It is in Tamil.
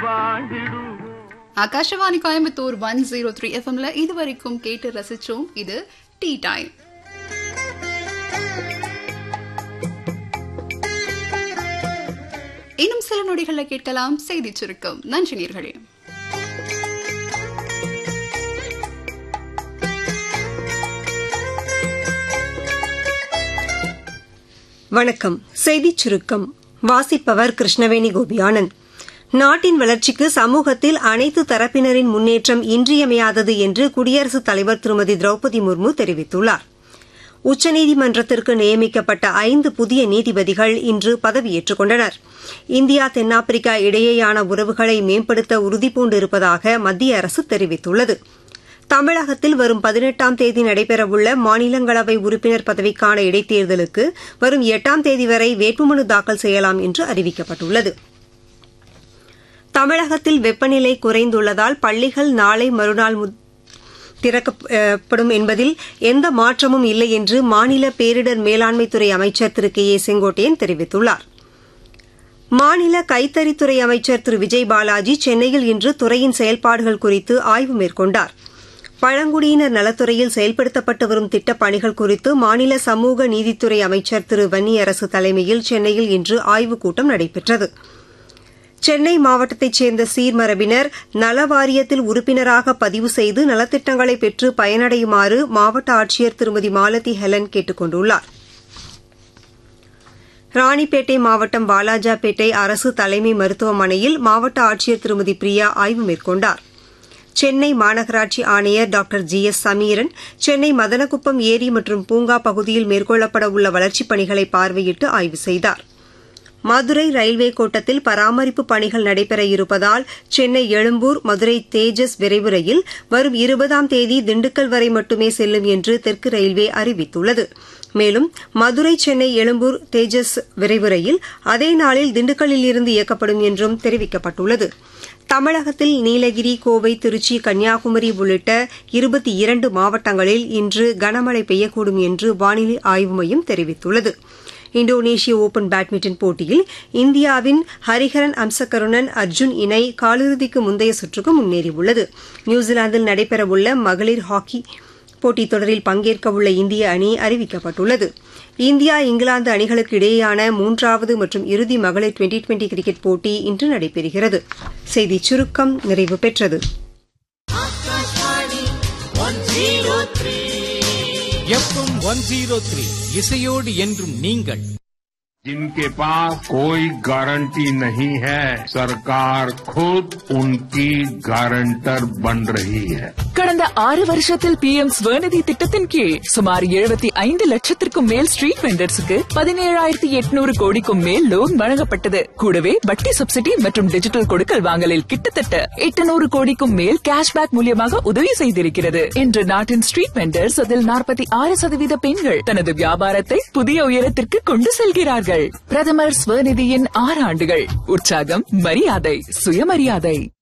வாழ்ந்திடுவோம் Akashvani Coimbatore one zero three எஃப்எம்ல இது வரைக்கும் கேட்டு ரசிச்சோம் இது டீ டைம் இன்னும் சில நொடிகள்ல கேட்கலாம் செய்தி சுருக்கம் நன்றி நேர்களே வணக்கம் செய்திச் சுருக்கம் வாசிப்பவர் கிருஷ்ணவேணி கோபியானந்த் நாட்டின் வளர்ச்சிக்கு சமூகத்தில் அனைத்து தரப்பினரின் முன்னேற்றம் இன்றியமையாதது என்று குடியரசுத் தலைவர் திருமதி திரௌபதி முர்மு தெரிவித்துள்ளார் உச்சநீதிமன்றத்திற்கு நியமிக்கப்பட்ட ஐந்து புதிய நீதிபதிகள் இன்று பதவியேற்றுக் கொண்டனர் இந்தியா தென்னாப்பிரிக்கா இடையேயான உறவுகளை மேம்படுத்த உறுதிபூண்டிருப்பதாக மத்திய அரசு தெரிவித்துள்ளது தமிழகத்தில் வரும் பதினெட்டாம் தேதி நடைபெறவுள்ள மாநிலங்களவை உறுப்பினர் பதவிக்கான இடைத்தேர்தலுக்கு வரும் எட்டாம் தேதி வரை வேட்புமனு தாக்கல் செய்யலாம் என்று அறிவிக்கப்பட்டுள்ளது தமிழகத்தில் வெப்பநிலை குறைந்துள்ளதால் பள்ளிகள் நாளை மறுநாள் திறக்கப்படும் என்பதில் எந்த மாற்றமும் இல்லை என்று மாநில பேரிடர் மேலாண்மைத்துறை அமைச்சர் திரு கே ஏ செங்கோட்டையன் தெரிவித்துள்ளார் மாநில கைத்தறித்துறை அமைச்சர் திரு விஜய் பாலாஜி சென்னையில் இன்று துறையின் செயல்பாடுகள் குறித்து ஆய்வு மேற்கொண்டார் பழங்குடியினர் நலத்துறையில் செயல்படுத்தப்பட்டு வரும் திட்டப் பணிகள் குறித்து மாநில சமூக நீதித்துறை அமைச்சர் திரு வன்னியரசு தலைமையில் சென்னையில் இன்று ஆய்வுக் கூட்டம் நடைபெற்றது சென்னை மாவட்டத்தைச் சேர்ந்த சீர்மரபினர் நல வாரியத்தில் உறுப்பினராக பதிவு செய்து நலத்திட்டங்களை பெற்று பயனடையுமாறு மாவட்ட ஆட்சியர் திருமதி மாலதி ஹெலன் கேட்டுக் கொண்டுள்ளார் ராணிப்பேட்டை மாவட்டம் வாலாஜாபேட்டை அரசு தலைமை மருத்துவமனையில் மாவட்ட ஆட்சியர் திருமதி பிரியா ஆய்வு மேற்கொண்டார் சென்னை மாநகராட்சி ஆணையர் doctor G S Sameeran Chennai Madhanakuppam ஏரி மற்றும் பூங்கா பகுதியில் மேற்கொள்ளப்பட உள்ள வளர்ச்சிப் பணிகளை பார்வையிட்டு ஆய்வு செய்தார் மதுரை ரயில்வே கோட்டத்தில் பராமரிப்பு பணிகள் நடைபெற இருப்பதால் சென்னை எழும்பூர் மதுரை தேஜஸ் விரைவு ரயில் வரும் இருபதாம் தேதி திண்டுக்கல் வரை மட்டுமே செல்லும் என்று தெற்கு ரயில்வே அறிவித்துள்ளது மேலும் மதுரை சென்னை எழும்பூர் தேஜஸ் விரைவு ரயில் அதே நாளில் திண்டுக்கல்லில் இருந்து இயக்கப்படும் என்றும் தெரிவிக்கப்பட்டுள்ளது தமிழகத்தில் நீலகிரி கோவை திருச்சி கன்னியாகுமரி உள்ளிட்ட இருபத்தி இரண்டு மாவட்டங்களில் இன்று கனமழை பெய்யக்கூடும் என்று வானிலை ஆய்வு மையம் தெரிவித்துள்ளது இந்தோனேஷிய ஓபன் பேட்மிண்டன் போட்டியில் இந்தியாவின் ஹரிஹரன் அம்சகருணன் அர்ஜுன் இணை காலிறுதிக்கு முந்தைய சுற்றுக்கு முன்னேறியுள்ளது நியூசிலாந்தில் நடைபெறவுள்ள மகளிர் ஹாக்கி போட்டித் தொடரில் பங்கேற்கவுள்ள இந்திய அணி அறிவிக்கப்பட்டுள்ளது இந்தியா இங்கிலாந்து அணிகளுக்கு இடையேயான மூன்றாவது மற்றும் இறுதி மகளிர் டுவெண்டி டுவெண்டி கிரிக்கெட் போட்டி இன்று நடைபெறுகிறது செய்திச் சுருக்கம் நிறைவு பெற்றது எஃப்எம் ஒன் ஜீரோ த்ரீ இசையோடு என்றும் நீங்கள் जिनके पास कोई गारंटी नहीं है सरकार खुद उनकी गारंटर बन रही है கடந்த ஆறு வருஷத்தில் பி எம் ஸ்வநிதி திட்டத்தின் கீழ் சுமார் எழுபத்தி ஐந்து லட்சத்திற்கும் மேல் ஸ்ட்ரீட் வெண்டர்ஸுக்கு பதினேழாயிரத்தி எட்நூறு கோடிக்கும் மேல் லோன் வழங்கப்பட்டது கூடவே வட்டி சப்சிடி மற்றும் டிஜிட்டல் கொடுக்கல் வாங்கலில் கிட்டத்தட்ட எட்டுநூறு கோடிக்கும் மேல் கேஷ்பேக் மூலியமாக உதவி செய்திருக்கிறது இன்று நாட்டின் ஸ்ட்ரீட் வெண்டர்ஸ் அதில் நாற்பத்தி ஆறு சதவீத பெண்கள் தனது வியாபாரத்தை புதிய உயரத்திற்கு கொண்டு செல்கிறார்கள் பிரதமர் ஸ்வநிதியின் ஆறு ஆண்டுகள் உற்சாகம் மரியாதை சுயமரியாதை